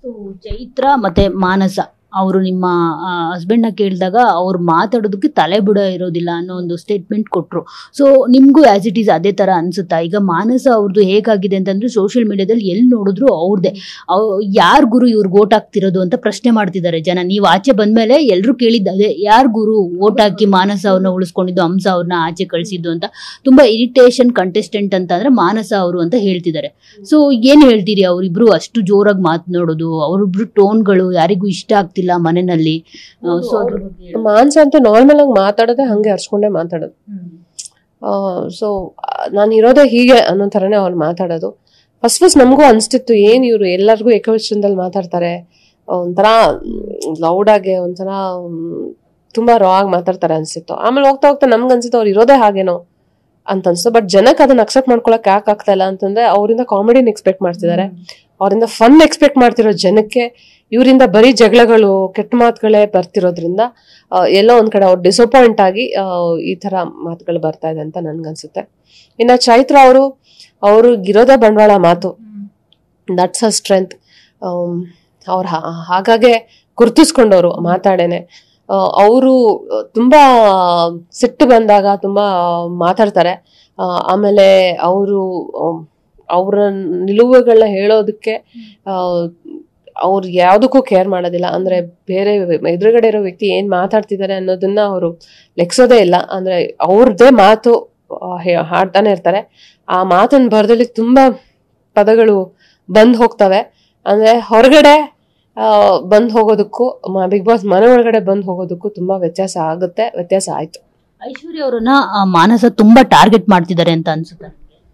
ಚೈತ್ರ ಮತ್ತೆ ಮಾನಸ ಅವರು ನಿಮ್ಮ ಹಸ್ಬೆಂಡ್ನ ಕೇಳಿದಾಗ ಅವ್ರು ಮಾತಾಡೋದಕ್ಕೆ ತಲೆ ಬುಡ ಇರೋದಿಲ್ಲ ಅನ್ನೋ ಒಂದು ಸ್ಟೇಟ್ಮೆಂಟ್ ಕೊಟ್ಟರು ಸೊ ನಿಮಗೂ ಆಸ್ ಇಟ್ ಈಸ್ ಅದೇ ಥರ ಅನ್ಸುತ್ತಾ ಈಗ ಮಾನಸ ಅವ್ರದ್ದು ಹೇಗಾಗಿದೆ ಅಂತಂದ್ರೆ ಸೋಷಿಯಲ್ ಮೀಡಿಯಾದಲ್ಲಿ ಎಲ್ಲಿ ನೋಡಿದ್ರು ಅವ್ರದ್ದೇ ಯಾರು ಗುರು ಇವ್ರಿಗೆ ಓಟ್ ಹಾಕ್ತಿರೋದು ಅಂತ ಪ್ರಶ್ನೆ ಮಾಡ್ತಿದ್ದಾರೆ ಜನ ನೀವು ಆಚೆ ಬಂದ್ಮೇಲೆ ಎಲ್ಲರೂ ಕೇಳಿದ್ದು ಅದೇ ಯಾರು ಗುರು ಓಟ್ ಹಾಕಿ ಮಾನಸ ಅವ್ರನ್ನ ಉಳಿಸ್ಕೊಂಡಿದ್ದು ಹಂಸ ಅವ್ರನ್ನ ಆಚೆ ಕಳಿಸಿದ್ದು ಅಂತ ತುಂಬಾ ಇರಿಟೇಷನ್ ಕಂಟೆಸ್ಟೆಂಟ್ ಅಂತ ಅಂದ್ರೆ ಮಾನಸ ಅವರು ಅಂತ ಹೇಳ್ತಿದ್ದಾರೆ ಸೊ ಏನ್ ಹೇಳ್ತೀರಿ ಅವರಿಬ್ರು ಅಷ್ಟು ಜೋರಾಗಿ ಮಾತನಾಡೋದು ಅವರಿಬ್ರು ಟೋನ್ಗಳು ಯಾರಿಗೂ ಇಷ್ಟ ಆಗ್ತಿಲ್ಲ ಮನೆಯಲ್ಲಿ ಸೊ ಅದ್ರ ಬಗ್ಗೆ ಹೇಳಿ. ಮಾನ್ಸ ಅಂತೂ ನಾರ್ಮಲ್ ಆಗಿ ಮಾತಾಡೋದೇ ಹಂಗೆ ಹರ್ಸ್ಕೊಂಡೇ ಮಾತಾಡೋದು ಸೊ ನಾನು ಇರೋದೇ ಹೀಗೆ ಅನ್ನೋ ಥರನೇ ಅವ್ರು ಮಾತಾಡೋದು ಫಸ್ಟ್ ಫಸ್ಟ್ ನಮಗೂ ಅನಿಸ್ತಿತ್ತು ಏನು ಇವರು ಎಲ್ಲರಿಗೂ ಏಕವಚನದಲ್ಲಿ ಮಾತಾಡ್ತಾರೆ ಒಂಥರ ಲೌಡಾಗೆ ಒಂಥರ ಮ್, ತುಂಬಾ ರಾ ಆಗಿ ಮಾತಾಡ್ತಾರೆ ಅನ್ಸಿತ್ತು ಆಮೇಲೆ ಹೋಗ್ತಾ ಹೋಗ್ತಾ ನಮ್ಗೆ ಅನ್ಸಿತ್ತು ಅವ್ರು ಇರೋದೇ ಹಾಗೇನೋ ಅಂತ ಅನ್ಸ್ತು ಬಟ್ ಜನಕ್ಕೆ ಅದನ್ನ ಅಕ್ಸೆಪ್ಟ್ ಮಾಡ್ಕೊಳಕ್ ಯಾಕೆ ಆಗ್ತಾ ಇಲ್ಲ ಅಂತಂದ್ರೆ ಅವರಿಂದ ಕಾಮಿಡಿನ ಎಕ್ಸ್ಪೆಕ್ಟ್ ಮಾಡ್ತಿದ್ದಾರೆ ಅವರಿಂದ ಫನ್ ಎಕ್ಸ್ಪೆಕ್ಟ್ ಮಾಡ್ತಿರೋ ಜನಕ್ಕೆ ಇವರಿಂದ ಬರೀ ಜಗಳಗಳು ಕೆಟ್ಟ ಮಾತುಗಳೇ ಬರ್ತಿರೋದ್ರಿಂದ ಆ, ಎಲ್ಲೋ ಒಂದ್ ಕಡೆ ಅವ್ರು ಡಿಸಪಾಯಿಂಟ್ ಆಗಿ ಆ, ಈ ತರ ಮಾತುಗಳು ಬರ್ತಾ ಇದೆ ಅಂತ ನನ್ಗನ್ಸುತ್ತೆ ಇನ್ನ ಚೈತ್ರ ಅವರು ಅವರು ಇರೋದೇ ಬಂಡವಾಳ ಮಾತು ದಟ್ಸ್ ಅ ಸ್ಟ್ರೆಂತ್ ಅವ್ರು ಹಾಗಾಗೆ ಗುರ್ತಿಸ್ಕೊಂಡವ್ರು ಮಾತಾಡೇನೆ ಅವರು ತುಂಬಾ ಸಿಟ್ಟು ಬಂದಾಗ ತುಂಬಾ ಮಾತಾಡ್ತಾರೆ ಆ, ಆಮೇಲೆ ಅವರು ಅವರ ನಿಲುವುಗಳನ್ನ ಹೇಳೋದಕ್ಕೆ ಆ, ಅವ್ರು ಯಾವುದಕ್ಕೂ ಕೇರ್ ಮಾಡೋದಿಲ್ಲ ಅಂದ್ರೆ ಬೇರೆ ಎದುರುಗಡೆ ಇರೋ ವ್ಯಕ್ತಿ ಏನ್ ಮಾತಾಡ್ತಿದ್ದಾರೆ ಅನ್ನೋದನ್ನ ಅವರು ಲೆಕ್ಸೋದೇ ಇಲ್ಲ ಅಂದ್ರೆ ಅವ್ರದ್ದೇ ಮಾತು ಆ, ಹೇ- ಹಾಡ್ತಾನೆ ಇರ್ತಾರೆ ಆ ಮಾತನ್ನ ಬರದಲ್ಲಿ ತುಂಬಾ ಪದಗಳು ಬಂದ್ ಹೋಗ್ತವೆ ಅಂದ್ರೆ ಹೊರಗಡೆ ಆ, ಬಂದ್ ಹೋಗೋದಕ್ಕೂ ಬಿಗ್ ಬಾಸ್ ಮನೆ ಒಳಗಡೆ ಬಂದ್ ಹೋಗೋದಕ್ಕೂ ತುಂಬಾ ವ್ಯತ್ಯಾಸ ಆಗುತ್ತೆ ವ್ಯತ್ಯಾಸ ಆಯ್ತು ಐಶ್ವರ್ಯ ಅವರನ್ನ ಮಾನಸ ತುಂಬಾ ಟಾರ್ಗೆಟ್ ಮಾಡ್ತಿದ್ದಾರೆ ಅಂತ ಅನ್ಸುತ್ತೆ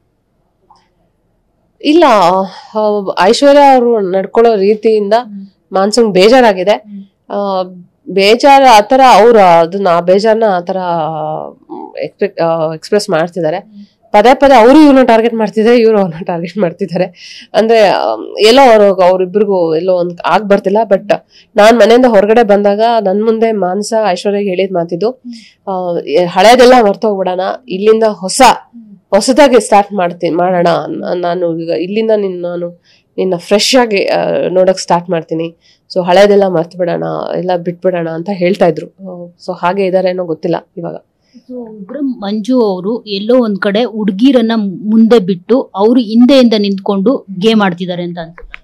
ಇಲ್ಲ ಆ, ಐಶ್ವರ್ಯ ಅವರು ನಡ್ಕೊಳ್ಳೋ ರೀತಿಯಿಂದ ಮಾನ್ಸಂಗ್ ಬೇಜಾರಾಗಿದೆ ಆ, ಬೇಜಾರ್ ಆತರ ಅವ್ರು ಅದನ್ನ ಆ ಬೇಜಾರ್ನ ಆತರ ಎಕ್ಸ್ಪೆಕ್ಟ್ ಎಕ್ಸ್ಪ್ರೆಸ್ ಮಾಡ್ತಿದ್ದಾರೆ ಪದೇ ಪದೇ ಅವರು ಇವ್ರನ್ನ ಟಾರ್ಗೆಟ್ ಮಾಡ್ತಿದ್ದಾರೆ ಇವ್ರು ಅವ್ರನ್ನ ಟಾರ್ಗೆಟ್ ಮಾಡ್ತಿದ್ದಾರೆ ಅಂದ್ರೆ ಆಮ್, ಎಲ್ಲೋ ಅವ್ರ ಅವ್ರಿಬ್ರಿಗೂ ಎಲ್ಲೋ ಒಂದ್ ಆಗ್ ಬರ್ತಿಲ್ಲ ಬಟ್ ನಾನ್ ಮನೆಯಿಂದ ಹೊರಗಡೆ ಬಂದಾಗ ನನ್ ಮುಂದೆ ಮಾನಸ ಐಶ್ವರ್ಯಗೆ ಹೇಳಿದ್ ಮಾತಿದ್ದು ಆ, ಎ- ಹಳೇದೆಲ್ಲ ಮರ್ತೋಗ್ಬಿಡೋಣ ಇಲ್ಲಿಂದ ಹೊಸ ಹೊಸದಾಗಿ ಸ್ಟಾರ್ಟ್ ಮಾಡ್ತೀನಿ ಮಾಡೋಣ ನ- ನಾನು ಈಗ ಇಲ್ಲಿಂದ ನಿನ್ನ ನಾನು ನಿನ್ನ ಫ್ರೆಶ್ ಆಗಿ ಆ, ನೋಡಕ್ ಸ್ಟಾರ್ಟ್ ಮಾಡ್ತೀನಿ ಸೊ ಹಳೇದೆಲ್ಲ ಮರ್ತು ಬಿಡೋಣ ಎಲ್ಲ ಬಿಟ್ಬಿಡೋಣ ಅಂತ ಹೇಳ್ತಾ ಇದ್ರು ಸೊ ಹಾಗೆ ಇದಾರೇನೋ ಗೊತ್ತಿಲ್ಲ ಇವಾಗ ಸೊ ಉಗ್ರಂ ಮಂಜು ಅವರು ಎಲ್ಲೋ ಒಂದ್ ಕಡೆ ಹುಡುಗಿರನ್ನ ಮುಂದೆ ಬಿಟ್ಟು ಅವರು ಹಿಂದೆಯಿಂದ ನಿಂತ್ಕೊಂಡು ಗೇಮ್ ಆಡ್ತಿದ್ದಾರೆ ಅಂತ ಅನ್ಸುತ್ತೆ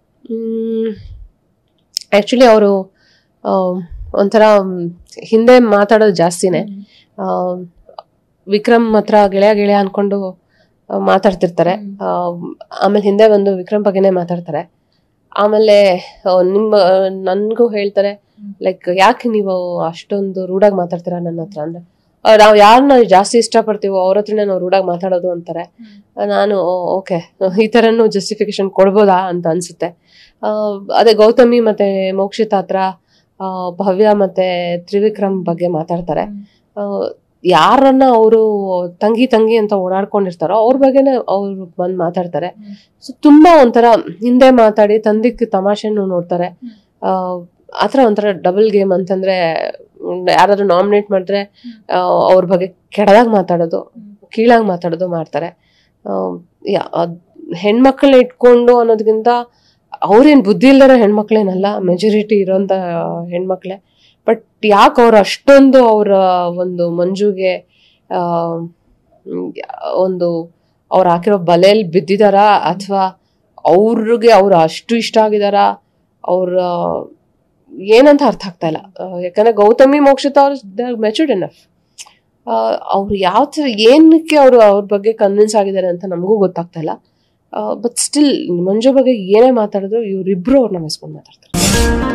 ಆಕ್ಚುಲಿ ಅವರು ಒಂಥರ ಮ್, ಹಿಂದೆ ಮಾತಾಡೋದು ಜಾಸ್ತಿನೇ ಆ, ವಿಕ್ರಮ್ ಹತ್ರ ಗೆಳೆಯ ಗೆಳೆಯ ಅನ್ಕೊಂಡು ಆ, ಮಾತಾಡ್ತಿರ್ತಾರೆ ಆ, ಆಮೇಲೆ ಹಿಂದೆ ಬಂದು ವಿಕ್ರಮ್ ಬಗ್ಗೆನೇ ಮಾತಾಡ್ತಾರೆ ಆಮೇಲೆ ಆ, ನಿಮ್ಮ ನನ್ಗೂ ಹೇಳ್ತಾರೆ ಲೈಕ್ ಯಾಕೆ ನೀವು ಅಷ್ಟೊಂದು ರೂಢಾಗಿ ಮಾತಾಡ್ತೀರಾ ನನ್ನ ಹತ್ರ ಅಂದ್ರೆ ಆ, ನಾವ್ ಯಾರನ್ನ ಜಾಸ್ತಿ ಇಷ್ಟಪಡ್ತೀವೋ ಅವ್ರ ಹತ್ರನೇ ನಾವು ರೂಢಾಗಿ ಮಾತಾಡೋದು ಅಂತಾರೆ ಆ, ನಾನು ಓಕೆ ಈ ತರನು ಜಸ್ಟಿಫಿಕೇಶನ್ ಕೊಡ್ಬೋದಾ ಅಂತ ಅನ್ಸುತ್ತೆ ಆ, ಅದೇ ಗೌತಮಿ ಮತ್ತೆ ಮೋಕ್ಷಿತ ಹತ್ರ ಆ, ಭವ್ಯ ಮತ್ತೆ ತ್ರಿವಿಕ್ರಮ್ ಬಗ್ಗೆ ಮಾತಾಡ್ತಾರೆ ಆ, ಯಾರನ್ನ ಅವರು ತಂಗಿ ತಂಗಿ ಅಂತ ಓಡಾಡ್ಕೊಂಡಿರ್ತಾರೋ ಅವ್ರ ಬಗ್ಗೆನೇ ಅವ್ರು ಬಂದ್ ಮಾತಾಡ್ತಾರೆ ಸೊ ತುಂಬಾ ಒಂಥರ ಹಿಂದೆ ಮಾತಾಡಿ ತಂದಿಕ್ ತಮಾಷೆನು ನೋಡ್ತಾರೆ ಆ, ಆತರ ಒಂಥರ ಡಬಲ್ ಗೇಮ್ ಅಂತಂದ್ರೆ ಮ್, ಯಾರಾದ್ರೂ ನಾಮಿನೇಟ್ ಮಾಡಿದ್ರೆ ಆ, ಅವ್ರ ಬಗ್ಗೆ ಕೆಡದಾಗ ಮಾತಾಡೋದು ಕೀಳಾಗಿ ಮಾತಾಡೋದು ಮಾಡ್ತಾರೆ ಆ, ಯಾ- ಅದ್ ಹೆಣ್ಮಕ್ಳನ್ನ ಇಟ್ಕೊಂಡು ಅನ್ನೋದಕ್ಕಿಂತ ಅವ್ರೇನ್ ಬುದ್ಧಿ ಇಲ್ದಿರೋ ಹೆಣ್ಮಕ್ಳೇನಲ್ಲ ಮೆಜಾರಿಟಿ ಇರೋಂಥ ಹೆಣ್ಮಕ್ಳೇ ಬಟ್ ಯಾಕೆ ಅವ್ರು ಅಷ್ಟೊಂದು ಅವರ ಒಂದು ಮಂಜುಗೆ ಆ, ಮ್, ಒಂದು ಅವ್ರು ಹಾಕಿರೋ ಬಲೆಯಲ್ಲಿ ಬಿದ್ದಿದಾರಾ ಅಥವಾ ಅವ್ರಿಗೆ ಅವ್ರು ಅಷ್ಟು ಇಷ್ಟ ಆಗಿದಾರಾ ಅವ್ರ ಏನಂತ ಅರ್ಥ ಆಗ್ತಾ ಇಲ್ಲ ಆ, ಯಾಕಂದ್ರೆ ಗೌತಮಿ ಮೋಕ್ಷಿತ ಅವ್ರು ಮೆಚೂರ್ಡ್ ಎನಫ್ ಅವ್ರು ಯಾವ ಥರ ಏನಕ್ಕೆ ಅವರು ಅವ್ರ ಬಗ್ಗೆ ಕನ್ವಿನ್ಸ್ ಆಗಿದ್ದಾರೆ ಅಂತ ನಮಗೂ ಗೊತ್ತಾಗ್ತಾ ಇಲ್ಲ ಬಟ್ ಸ್ಟಿಲ್ ಮಂಜು ಬಗ್ಗೆ ಏನೇ ಮಾತಾಡಿದ್ರು ಇವ್ರಿಬ್ರು ಅವ್ರನ್ನ ಮೆಸ್ಕೊಂಡು ಮಾತಾಡ್ತಾರೆ